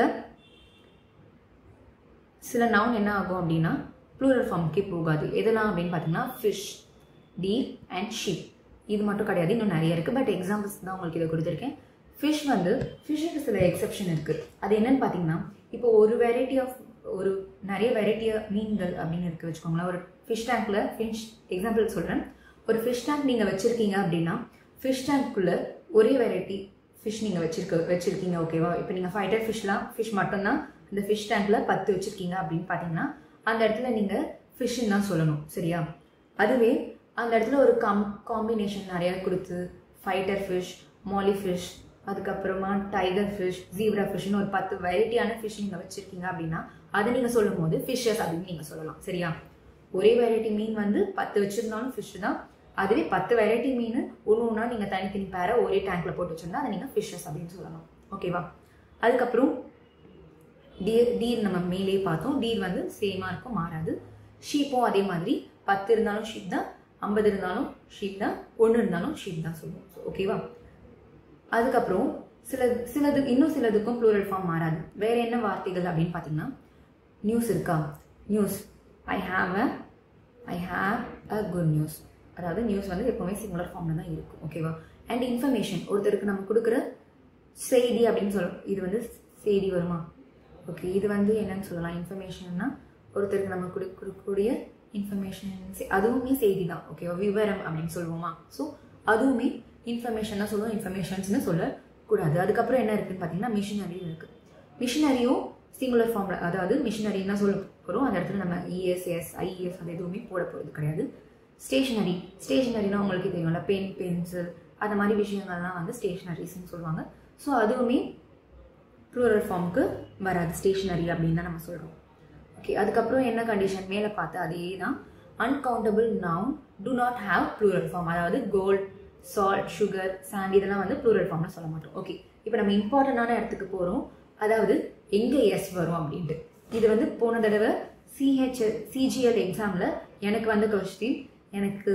சில நவுன் என்ன ஆகும் அப்படின்னா ப்ளூரல் ஃபார்முக்கே போகாது எதெல்லாம் அப்படின்னு பார்த்தீங்கன்னா ஃபிஷ் டீர் அண்ட் ஷிப் இது மட்டும் கிடையாது இன்னும் நிறைய இருக்குது பட் எக்ஸாம்பிள்ஸ் தான் உங்களுக்கு இதை கொடுத்துருக்கேன் ஃபிஷ் வந்து ஃபிஷ்ஷுக்கு சில எக்ஸெப்ஷன் இருக்குது அது என்னன்னு பார்த்தீங்கன்னா இப்போ ஒரு வெரைட்டி ஆஃப் ஒரு நிறைய வெரைட்டியாக மீன்கள் அப்படின்னு இருக்கு வச்சுக்கோங்களேன் ஒரு ஃபிஷ் டேங்க்கில் ஃபிஷ் எக்ஸாம்பிள் சொல்கிறேன் ஒரு ஃபிஷ் டேங்க் நீங்கள் வச்சுருக்கீங்க அப்படின்னா ஃபிஷ் டேங்க்குள்ளே ஒரே வெரைட்டி ஃபிஷ் நீங்கள் வச்சிருக்க வச்சுருக்கீங்க ஓகேவா இப்போ நீங்கள் ஃபைட்டர் ஃபிஷ்லாம் ஃபிஷ் மட்டும்தான் இந்த ஃபிஷ் டேங்க்கில் பத்து வச்சுருக்கீங்க அப்படின்னு பார்த்தீங்கன்னா அந்த இடத்துல நீங்கள் ஃபிஷ்ஷுன்னு தான் சொல்லணும் சரியா அதுவே அந்த இடத்துல ஒரு கம் காம்பினேஷன் நிறையா கொடுத்து ஃபைட்டர் ஃபிஷ் மாலி ஃபிஷ் அதுக்கப்புறமா டைகர் ஃபிஷ் ஜீப்ரா ஃபிஷ்னு ஒரு பத்து வெரைட்டியான ஃபிஷ் நீங்கள் வச்சுருக்கீங்க அப்படின்னா அதை நீங்கள் சொல்லும் போது ஃபிஷ்ஷஸ் அப்படின்னு நீங்கள் சொல்லலாம் சரியா ஒரே வெரைட்டி மீன் வந்து பத்து வச்சுருந்தாலும் ஃபிஷ் தான் அதுவே பத்து வெரைட்டி மீன் ஒன்று ஒன்றா நீங்கள் தனித்தனி பேரை ஒரே டேங்க்கில் போட்டு வச்சுருந்தா அதை நீங்கள் ஃபிஷ்ஷஸ் அப்படின்னு சொல்லலாம் ஓகேவா அதுக்கப்புறம் டீர் டீர் நம்ம மேலே பார்த்தோம் டீர் வந்து சேமாக இருக்கும் மாறாது ஷீப்பும் அதே மாதிரி பத்து இருந்தாலும் ஷீப் தான் ஐம்பது இருந்தாலும் ஷீப் தான் ஒன்று இருந்தாலும் ஷீப் தான் சொல்லுவோம் ஓகேவா அதுக்கப்புறம் சில சிலது இன்னும் சிலதுக்கும் ப்ளூரல் ஃபார்ம் மாறாது வேற என்ன வார்த்தைகள் அப்படின்னு பார்த்தீங்கன்னா நியூஸ் இருக்கா news I have a I have a good news அதாவது நியூஸ் வந்து எப்போவுமே சிங்குலர் ஃபார்மில் தான் இருக்கும் ஓகேவா அண்ட் இன்ஃபர்மேஷன் ஒருத்தருக்கு நம்ம கொடுக்குற செய்தி அப்படின்னு சொல்ல இது வந்து செய்தி வருமா ஓகே இது வந்து என்னன்னு சொல்லலாம் இன்ஃபர்மேஷன்னா ஒருத்தருக்கு நம்ம கொடு கொடுக்கக்கூடிய இன்ஃபர்மேஷன் அதுவுமே செய்தி தான் ஓகேவா விவரம் அப்படின்னு சொல்லுவோமா ஸோ அதுவுமே இன்ஃபர்மேஷன் தான் சொல்லுவோம் இன்ஃபர்மேஷன்ஸ்னு சொல்லக்கூடாது அதுக்கப்புறம் என்ன இருக்குன்னு பார்த்தீங்கன்னா மிஷினரி இருக்குது மிஷினரியும் சிங்குலர் ஃபார்மில் அதாவது மிஷினரின்னு தான் சொல்ல போகிறோம் அந்த இடத்துல நம்ம இஎஸ்எஸ் ஐஇஎஸ் அது எதுவுமே போட போகிறது கிடையாது ஸ்டேஷனரி ஸ்டேஷனரினா உங்களுக்கு தெரியும்ல பென் பென்சில் அந்த மாதிரி விஷயங்கள்லாம் வந்து ஸ்டேஷனரிஸ்ன்னு சொல்லுவாங்க ஸோ அதுவுமே ப்ளூரல் ஃபார்முக்கு வராது ஸ்டேஷனரி அப்படின்னு தான் நம்ம சொல்கிறோம் ஓகே அதுக்கப்புறம் என்ன கண்டிஷன் மேலே பார்த்து அதே தான் uncountable noun do not have plural form அதாவது கோல்ட் சால்ட் சுகர் சாண்ட் இதெல்லாம் வந்து ப்ளூரல் ஃபார்மில் சொல்ல மாட்டோம் ஓகே இப்போ நம்ம இம்பார்ட்டண்டான இடத்துக்கு போகிறோம் அதாவது எங்கே எஸ் வரும் அப்படின்ட்டு இது வந்து போன தடவை சிஹெச் சிஜிஎல் எக்ஸாமில் எனக்கு வந்த கொஸ்டின் எனக்கு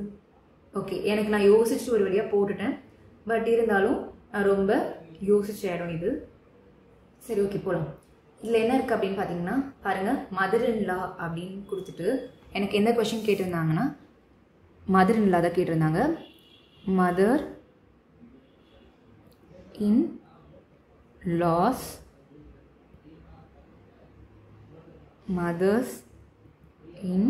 ஓகே எனக்கு நான் யோசிச்சுட்டு ஒரு வழியாக போட்டுட்டேன் பட் இருந்தாலும் நான் ரொம்ப யோசிச்ச இடம் இது சரி ஓகே போகலாம் இதில் என்ன இருக்குது அப்படின்னு பார்த்தீங்கன்னா பாருங்கள் மதர் இன் லா அப்படின்னு கொடுத்துட்டு எனக்கு எந்த கொஷின் கேட்டிருந்தாங்கன்னா மதர் இன் லா தான் கேட்டிருந்தாங்க mother in laws mothers in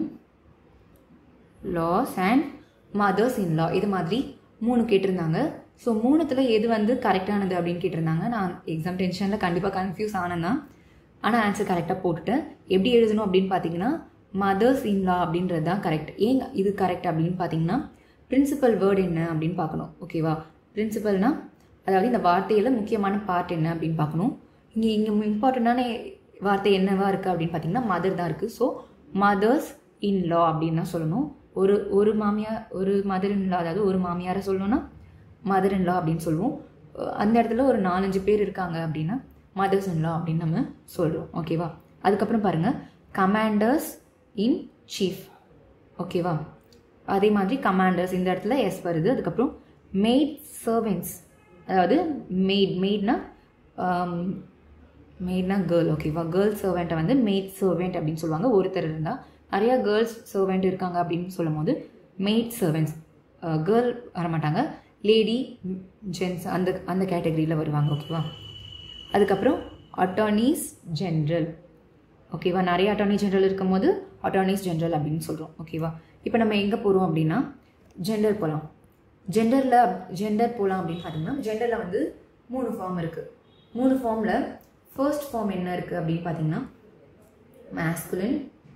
laws and mothers in law இது மாதிரி மூணு கேட்டிருந்தாங்க ஸோ மூணுத்தில் எது வந்து கரெக்டானது அப்படின்னு கேட்டிருந்தாங்க நான் எக்ஸாம் டென்ஷனில் கண்டிப்பாக கன்ஃபியூஸ் ஆனேன் தான் ஆனால் ஆன்சர் கரெக்டாக போட்டுட்டேன் எப்படி எழுதணும் அப்படின்னு பார்த்தீங்கன்னா மதர்ஸ் இன் லா அப்படின்றது தான் கரெக்ட் ஏன் இது கரெக்ட் அப்படின்னு பார்த்தீங்கன்னா பிரின்சிபல் வேர்டு என்ன அப்படின்னு பார்க்கணும் ஓகேவா பிரின்சிபல்னா அதாவது இந்த வார்த்தையில் முக்கியமான பார்ட் என்ன அப்படின்னு பார்க்கணும் இங்கே இங்கே இம்பார்ட்டண்ட்டான வார்த்தை என்னவா இருக்குது அப்படின்னு பார்த்தீங்கன்னா மதர் தான் இருக்குது ஸோ மதர்ஸ் இன் லா அப்படின்னு தான் சொல்லணும் ஒரு ஒரு மாமியார் ஒரு மதர் இன் லா அதாவது ஒரு மாமியாரை சொல்லணும்னா மதர் இன் லா அப்படின்னு சொல்லுவோம் அஹ் அந்த இடத்துல ஒரு நாலஞ்சு பேர் இருக்காங்க அப்படின்னா மதர்ஸ் இன் லா அப்படின்னு நம்ம சொல்கிறோம் ஓகேவா அதுக்கப்புறம் பாருங்கள் கமாண்டர்ஸ் இன் சீஃப் ஓகேவா அதே மாதிரி கமாண்டர்ஸ் இந்த இடத்துல எஸ் வருது அதுக்கப்புறம் மெய்ட் சர்வெண்ட்ஸ் அதாவது மெய்ட் மெய்ட்னா மெய்ட்னா கேர்ள் ஓகேவா கேர்ள் சர்வெண்ட்டை வந்து மெய்ட் சர்வெண்ட் அப்படின்னு சொல்லுவாங்க ஒருத்தர் இருந்தால் நிறையா கேர்ள்ஸ் சர்வெண்ட் இருக்காங்க அப்படின்னு சொல்லும் போது மெய்ட் சர்வெண்ட்ஸ் கேர்ள் வரமாட்டாங்க லேடி ஜென்ஸ் அந்த அந்த கேட்டகரியில் வருவாங்க ஓகேவா அதுக்கப்புறம் அட்டார்னிஸ் ஜென்ரல் ஓகேவா நிறைய அட்டார்னி ஜென்ரல் இருக்கும்போது அட்டார்னிஸ் ஜென்ரல் அப்படின்னு சொல்கிறோம் ஓகேவா இப்போ நம்ம எங்கே போகிறோம் அப்படின்னா ஜெண்டர் போகலாம் ஜெண்டரில் ஜெண்டர் போகலாம் அப்படின்னு பார்த்தீங்கன்னா ஜெண்டரில் வந்து மூணு ஃபார்ம் இருக்குது மூணு ஃபார்மில் ஃபர்ஸ்ட் ஃபார்ம் என்ன இருக்குது அப்படின்னு பார்த்தீங்கன்னா மேஸ்குலின்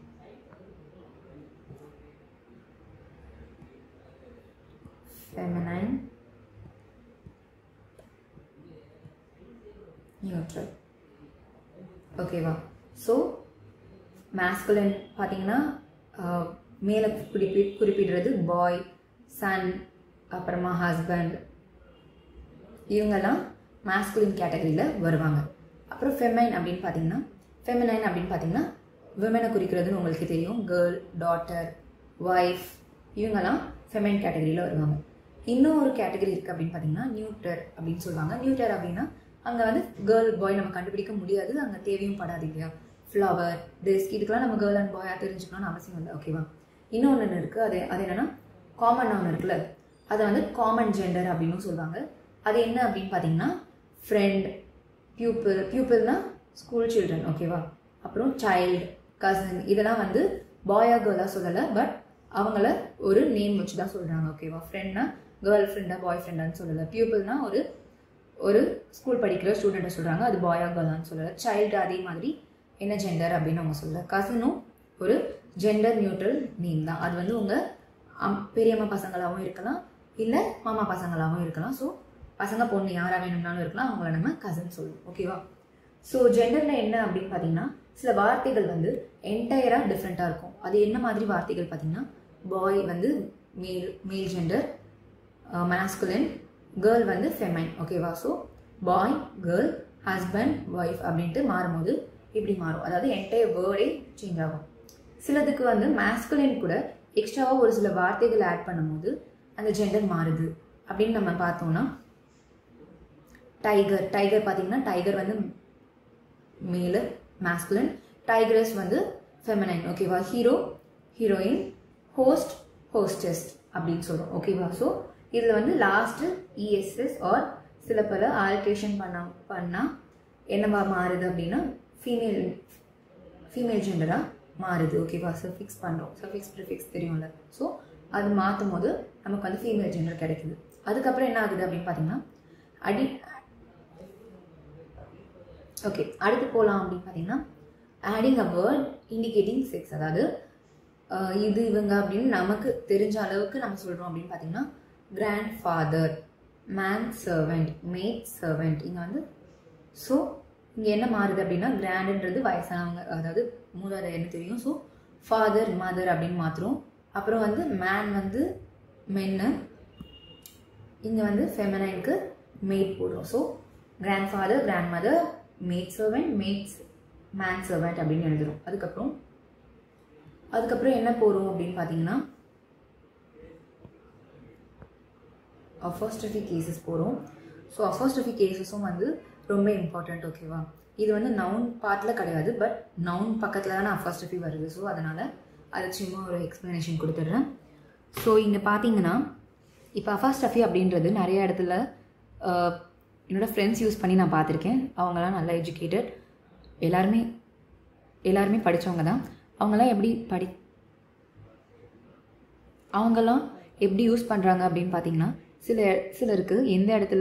feminine நியூட்ரல் ஓகேவா ஸோ மேஸ்குலன் பார்த்தீங்கன்னா ஆஹ், மேலே குறிப்பி குறிப்பிடுறது பாய் சன் அப்புறமா ஹஸ்பண்ட் இவங்கெல்லாம் மேஸ்குலின் கேட்டகரியில் வருவாங்க அப்புறம் ஃபெமைன் அப்படின்னு பார்த்தீங்கன்னா ஃபெமினைன் அப்படின்னு பார்த்தீங்கன்னா விமனை குறிக்கிறதுன்னு உங்களுக்கு தெரியும் கேர்ள் டாட்டர் ஒய்ஃப் இவங்கெல்லாம் ஃபெமைன் கேட்டகரியில் வருவாங்க இன்னும் ஒரு கேட்டகரி இருக்குது அப்படின்னு பார்த்தீங்கன்னா நியூட்டர் அப்படின்னு சொல்லுவாங்க நியூட்டர் அப்படின்னா அங்கே வந்து கேர்ள் பாய் நம்ம கண்டுபிடிக்க முடியாது அங்கே தேவையும் படாது இல்லையா ஃப்ளவர் திஸ் இதுக்கெல்லாம் நம்ம கேர்ள் அண்ட் பாயாக தெரிஞ்சுக்கணும்னு அவசியம் இல்லை ஓகேவா இன்னொன்று இருக்குது அது அது என்னென்னா காமன் ஒன்று இருக்குல்ல அதை வந்து காமன் ஜெண்டர் அப்படின்னு சொல்லுவாங்க அது என்ன அப்படின்னு பார்த்தீங்கன்னா ஃப்ரெண்ட் பியூப்பிள் பியூப்பிள்னா ஸ்கூல் சில்ட்ரன் ஓகேவா அப்புறம் சைல்டு கசன் இதெல்லாம் வந்து பாயா கேர்ளாக சொல்லலை பட் அவங்கள ஒரு நேம் வச்சு தான் சொல்கிறாங்க ஓகேவா ஃப்ரெண்ட்னா கேர்ள் ஃப்ரெண்டா பாய் ஃப்ரெண்டான்னு சொல்லலை பியூப்பிள்னா ஒரு ஒரு ஸ்கூல் படிக்கிற ஸ்டூடெண்ட்டை சொல்கிறாங்க அது பாயா கேர்ளான்னு சொல்லலை சைல்டு அதே மாதிரி என்ன ஜெண்டர் அப்படின்னு அவங்க சொல்லலை கசனும் ஒரு ஜெண்டர் நியூட்ரல் நேம் தான் அது வந்து உங்கள் அம் பெரியம்மா பசங்களாகவும் இருக்கலாம் இல்லை மாமா பசங்களாகவும் இருக்கலாம் ஸோ பசங்க பொண்ணு யாராக வேணும்னாலும் இருக்கலாம் அவங்கள நம்ம கசன் சொல்லுவோம் ஓகேவா ஸோ ஜெண்டரில் என்ன அப்படின்னு பார்த்தீங்கன்னா சில வார்த்தைகள் வந்து என்டையராக டிஃப்ரெண்ட்டாக இருக்கும் அது என்ன மாதிரி வார்த்தைகள் பார்த்தீங்கன்னா பாய் வந்து male male gender masculine girl வந்து ஃபெமைன் ஓகேவா so boy girl husband wife அப்படின்ட்டு மாறும்போது இப்படி மாறும் அதாவது என்டையர் வேர்டே சேஞ்ச் ஆகும் சிலதுக்கு வந்து மேஸ்குலின் கூட எக்ஸ்ட்ராவாக ஒரு சில வார்த்தைகள் ஆட் பண்ணும்போது அந்த ஜெண்டர் மாறுது அப்படின்னு நம்ம பார்த்தோம்னா டைகர் டைகர் பார்த்தீங்கன்னா டைகர் வந்து மேலு மேஸ்குலின் டைகரஸ் வந்து ஃபெமினைன் ஓகேவா ஹீரோ ஹீரோயின் ஹோஸ்ட் ஹோஸ்டஸ் அப்படின்னு சொல்கிறோம் ஓகேவா ஸோ இதில் வந்து லாஸ்ட்டு இஎஸ்எஸ் ஆர் சில பல ஆல்ட்ரேஷன் பண்ண பண்ணால் என்னவா மாறுது அப்படின்னா ஃபீமேல் ஃபீமேல் ஜெண்டராக மாறுது ஓகேவா சஃபிக்ஸ் பண்ணுறோம் சஃபிக்ஸ் ப்ரிஃபிக்ஸ் தெரியும்ல ஸோ அது மாற்றும் போது நமக்கு வந்து ஃபீமேல் ஜெண்டர் கிடைக்குது அதுக்கப்புறம் என்ன ஆகுது அப்படின்னு பார்த்தீங்கன்னா அடி ஓகே அடுத்து போகலாம் அப்படின்னு பார்த்தீங்கன்னா adding a word indicating sex அதாவது அஹ், இது இவங்க அப்படின்னு நமக்கு தெரிஞ்ச அளவுக்கு நம்ம சொல்கிறோம் அப்படின்னு பார்த்தீங்கன்னா grandfather man servant maid servant இங்கே வந்து ஸோ இங்கே என்ன மாறுது அப்படின்னா கிராண்டுன்றது வயசானவங்க அதாவது மூதாதை என்ன தெரியும் ஸோ ஃபாதர் மதர் அப்படின்னு மாற்றுறோம் அப்புறம் வந்து மேன் வந்து மென்னு இங்கே வந்து ஃபெமனைனுக்கு மேட் போடுறோம் so grandfather grandmother maid servant maids man servant அப்படின்னு எழுதுறோம் அதுக்கப்புறம் அதுக்கப்புறம் என்ன போகிறோம் அப்படின்னு பார்த்தீங்கன்னா அஃபர்ஸ்டஃபி கேசஸ் போகிறோம் ஸோ அஃபர்ஸ்டஃபி கேசஸும் வந்து ரொம்ப இம்பார்ட்டண்ட் ஓகேவா இது வந்து நவுன் பார்ட்டில் கிடையாது பட் நவுன் பக்கத்தில் தானே அஃபர்ஸ்டஃபி வருது ஸோ அதனால் அது சும்மா ஒரு எக்ஸ்ப்ளனேஷன் கொடுத்துட்றேன் ஸோ இங்கே பார்த்தீங்கன்னா இப்போ அஃபர்ஸ்டஃபி அப்படின்றது நிறைய இடத்துல ஆஹ், என்னோட ஃப்ரெண்ட்ஸ் யூஸ் பண்ணி நான் பார்த்துருக்கேன் அவங்களாம் நல்லா எஜுகேட்டட் எல்லாருமே எல்லாருமே படித்தவங்க தான் அவங்கெல்லாம் எப்படி படி அவங்கெல்லாம் எப்படி யூஸ் பண்ணுறாங்க அப்படின்னு பார்த்தீங்கன்னா சில சிலருக்கு எந்த இடத்துல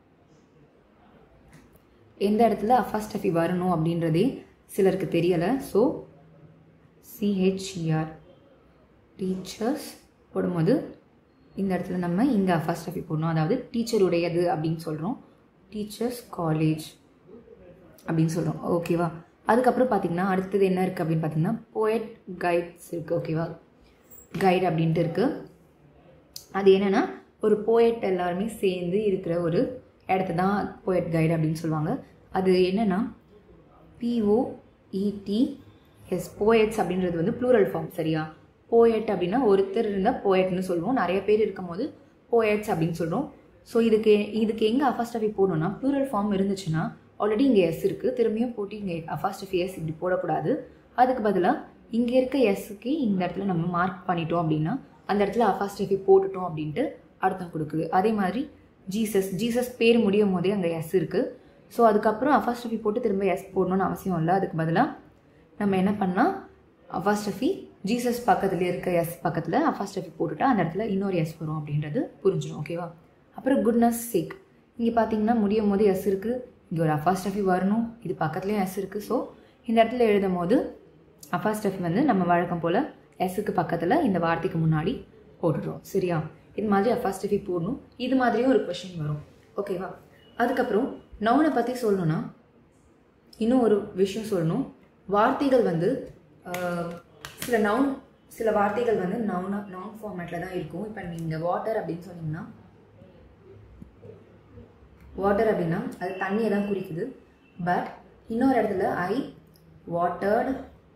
எந்த இடத்துல அஃபாஸ்டஃபி வரணும் அப்படின்றதே சிலருக்கு தெரியலை ஸோ சிஹெச்இஆர் டீச்சர்ஸ் போடும்போது இந்த இடத்துல நம்ம இங்கே அஃபாஸ்டஃபி போடணும் அதாவது டீச்சருடையது அப்படின்னு சொல்கிறோம் டீச்சர்ஸ் காலேஜ் அப்படின்னு சொல்கிறோம் ஓகேவா அதுக்கப்புறம் பார்த்தீங்கன்னா அடுத்தது என்ன இருக்குது அப்படின்னு பார்த்தீங்கன்னா போயட் கைட்ஸ் இருக்குது ஓகேவா கைடு அப்படின்ட்டு இருக்குது அது என்னென்னா ஒரு போயட் எல்லாருமே சேர்ந்து இருக்கிற ஒரு இடத்த தான் போயட் கைடு அப்படின்னு சொல்லுவாங்க அது என்னென்னா பிஓஇடி எஸ் போயட்ஸ் அப்படின்றது வந்து ப்ளூரல் ஃபார்ம் சரியா போயட் அப்படின்னா ஒருத்தர் இருந்தால் போயட்னு சொல்லுவோம் நிறைய பேர் இருக்கும்போது போயட்ஸ் அப்படின்னு சொல்கிறோம் ஸோ இதுக்கு இதுக்கு எங்கே அஃபாஸ்டஃபி போடணும்னா ப்ளூரல் ஃபார்ம் இருந்துச்சுன்னா ஆல்ரெடி இங்கே எஸ் இருக்குது திரும்பியும் போட்டு இங்கே அஃபாஸ்டஃபி எஸ் இப்படி போடக்கூடாது அதுக்கு பதிலாக இங்கே இருக்க எஸ்ஸுக்கு இந்த இடத்துல நம்ம மார்க் பண்ணிட்டோம் அப்படின்னா அந்த இடத்துல அஃபாஸ்டஃபி போட்டுட்டோம் அப்படின்ட்டு அர்த்தம் கொடுக்குது அதே மாதிரி ஜீசஸ் ஜீசஸ் பேர் முடியும் போதே அங்கே எஸ் இருக்குது ஸோ அதுக்கப்புறம் அஃபாஸ்டஃபி போட்டு திரும்ப எஸ் போடணும்னு அவசியம் இல்லை அதுக்கு பதிலாக நம்ம என்ன பண்ணால் அஃபாஸ்டஃபி ஜீசஸ் பக்கத்தில் இருக்க எஸ் பக்கத்தில் அஃபாஸ்டஃபி போட்டுட்டா அந்த இடத்துல இன்னொரு எஸ் வரும் அப்படின்றது புரிஞ்சிடும் ஓகேவா அப்புறம் குட்னஸ் சேக் இங்கே பார்த்தீங்கன்னா முடியும் போது எஸ் இருக்குது இங்கே ஒரு அஃபாஸ்டஃபி வரணும் இது பக்கத்துலேயும் எஸ் இருக்குது ஸோ இந்த இடத்துல எழுதும் போது அஃபாஸ்டஃபி வந்து நம்ம வழக்கம் போல் எஸ்ஸுக்கு பக்கத்தில் இந்த வார்த்தைக்கு முன்னாடி போட்டுடுறோம் சரியா இது மாதிரி அஃபாஸ்டஃபி போடணும் இது மாதிரியும் ஒரு கொஷின் வரும் ஓகேவா அதுக்கப்புறம் நவுனை பற்றி சொல்லணும்னா இன்னும் ஒரு விஷயம் சொல்லணும் வார்த்தைகள் வந்து ஆஹ், சில நவுன் சில வார்த்தைகள் வந்து நவுனா நவுன் ஃபார்மேட்டில் தான் இருக்கும் இப்போ நீங்கள் வாட்டர் அப்படின்னு சொன்னீங்கன்னா வாட்டர் அப்படின்னா அது தண்ணியை தான் குறிக்குது பட் இன்னொரு இடத்துல ஐ வாட்டர்டு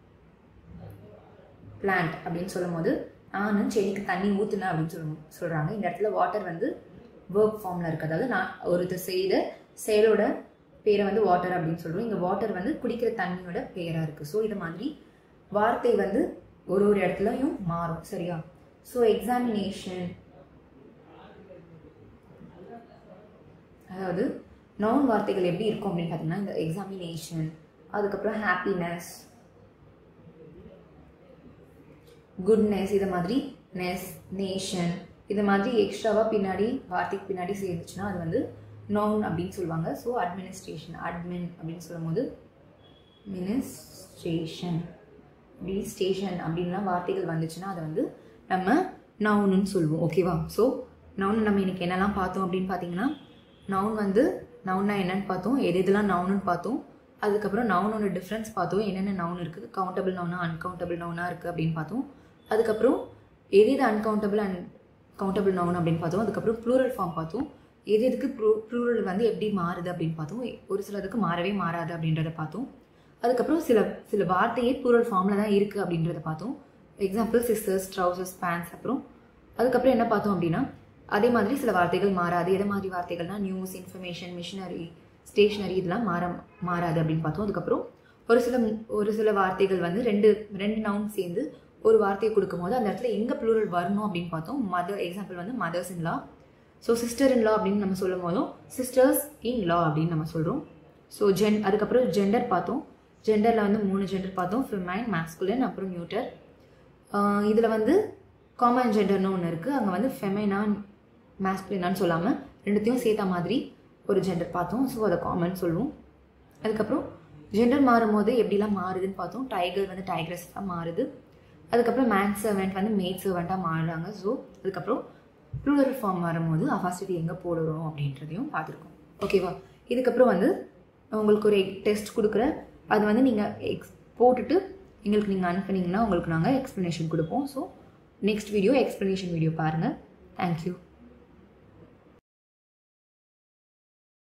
பிளான்ட் அப்படின்னு சொல்லும்போது நான் செடிக்கு தண்ணி ஊற்றுனேன் அப்படின்னு சொல்லும் சொல்கிறாங்க இந்த இடத்துல வாட்டர் வந்து வேர்க் ஃபார்மில் இருக்குது அதாவது நான் ஒருத்தர் செய்த செயலோட பேரை வந்து வாட்டர் அப்படின்னு சொல்கிறோம் இங்கே வாட்டர் வந்து குடிக்கிற தண்ணியோட பேராக இருக்குது ஸோ இது மாதிரி வார்த்தை வந்து ஒரு ஒரு இடத்துலையும் மாறும் சரியா ஸோ எக்ஸாமினேஷன் அதாவது நவுன் வார்த்தைகள் எப்படி இருக்கும் அப்படின்னு பார்த்தீங்கன்னா இந்த எக்ஸாமினேஷன் அதுக்கப்புறம் ஹாப்பினஸ் குட்னஸ் இது மாதிரி நெஸ் நேஷன் இது மாதிரி எக்ஸ்ட்ராவாக பின்னாடி வார்த்தைக்கு பின்னாடி சேர்ந்துச்சுன்னா அது வந்து நவுன் அப்படின்னு சொல்லுவாங்க ஸோ அட்மினிஸ்ட்ரேஷன் அட்மின் அப்படின்னு சொல்லும்போது மினிஸ்ட்ரேஷன் அப்படி ஸ்டேஷன் அப்படின்லாம் வார்த்தைகள் வந்துச்சுன்னா அதை வந்து நம்ம நவுனுன்னு சொல்லுவோம் ஓகேவா ஸோ நவுன் நம்ம இன்னைக்கு என்னெல்லாம் பார்த்தோம் அப்படின்னு பார்த்தீங்கன்னா நவுன் வந்து நவுன்னா என்னன்னு பார்த்தோம் எது எதெல்லாம் நவுனுன்னு பார்த்தோம் அதுக்கப்புறம் நவுனோட டிஃப்ரென்ஸ் பார்த்தோம் என்னென்ன நவுன் இருக்குது கவுண்டபிள் நவுனா அன்கவுண்டபிள் நவுனா இருக்குது அப்படின்னு பார்த்தோம் அதுக்கப்புறம் எது எது அன்கவுண்டபிள் அண்ட் கவுண்டபிள் நவுன் அப்படின்னு பார்த்தோம் அதுக்கப்புறம் ப்ளூரல் ஃபார்ம் பார்த்தோம் எது எதுக்கு ப்ளூ ப்ளூரல் வந்து எப்படி மாறுது அப்படின்னு பார்த்தோம் ஒரு சிலதுக்கு மாறவே மாறாது அப்படின்றத பார்த்தோம் அதுக்கப்புறம் சில சில வார்த்தையே ப்ளூரல் ஃபார்மில் தான் இருக்குது அப்படின்றத பார்த்தோம் எக்ஸாம்பிள் சிஸ்டர்ஸ் ட்ரௌசர்ஸ் பேண்ட்ஸ் அப்புறம் அதுக்கப்புறம் என்ன பார்த்தோம் அப்படின்னா அதே மாதிரி சில வார்த்தைகள் மாறாது எதை மாதிரி வார்த்தைகள்னா நியூஸ் இன்ஃபர்மேஷன் மிஷினரி ஸ்டேஷ்னரி இதெல்லாம் மாற மாறாது அப்படின்னு பார்த்தோம் அதுக்கப்புறம் ஒரு சில ஒரு சில வார்த்தைகள் வந்து ரெண்டு ரெண்டு நவுன் சேர்ந்து ஒரு வார்த்தையை கொடுக்கும்போது அந்த இடத்துல எங்கே ப்ளூரல் வரணும் அப்படின்னு பார்த்தோம் மதர் எக்ஸாம்பிள் வந்து mothers in law so sister in law அப்படின்னு நம்ம சொல்லும் போதும் சிஸ்டர்ஸ் இன் லா அப்படின்னு நம்ம சொல்கிறோம் ஸோ ஜென் அதுக்கப்புறம் ஜெண்டர் பார்த்தோம் ஜெண்டரில் வந்து மூணு ஜெண்டர் பார்த்தோம் ஃபிமைன் மேஸ்குலின் அப்புறம் நியூட்டர் இதில் வந்து காமன் ஜெண்டர்னு ஒன்று இருக்குது அங்கே வந்து ஃபெமைனான் மேஸ்குலினான்னு சொல்லாமல் ரெண்டுத்தையும் சேர்த்த மாதிரி ஒரு ஜெண்டர் பார்த்தோம் ஸோ அதை காமன் சொல்லுவோம் அதுக்கப்புறம் ஜெண்டர் மாறும்போது எப்படிலாம் மாறுதுன்னு பார்த்தோம் டைகர் வந்து டைக்ரஸாக மாறுது அதுக்கப்புறம் மேன் சர்வெண்ட் வந்து மேட் சர்வெண்ட்டாக மாறுறாங்க ஸோ அதுக்கப்புறம் ப்ளூரல் ஃபார்ம் வரும்போது அஃபாஸ்டிட்டி எங்கே போடுறோம் அப்படின்றதையும் பார்த்துருக்கோம் ஓகேவா இதுக்கப்புறம் வந்து உங்களுக்கு ஒரு டெஸ்ட் கொடுக்குற அது வந்து நீங்கள் எக்ஸ் போட்டுட்டு எங்களுக்கு நீங்கள் அனுப்புனீங்கன்னா உங்களுக்கு நாங்கள் எக்ஸ்ப்ளனேஷன் கொடுப்போம் so next video explanation video பாருங்கள் தேங்க்யூ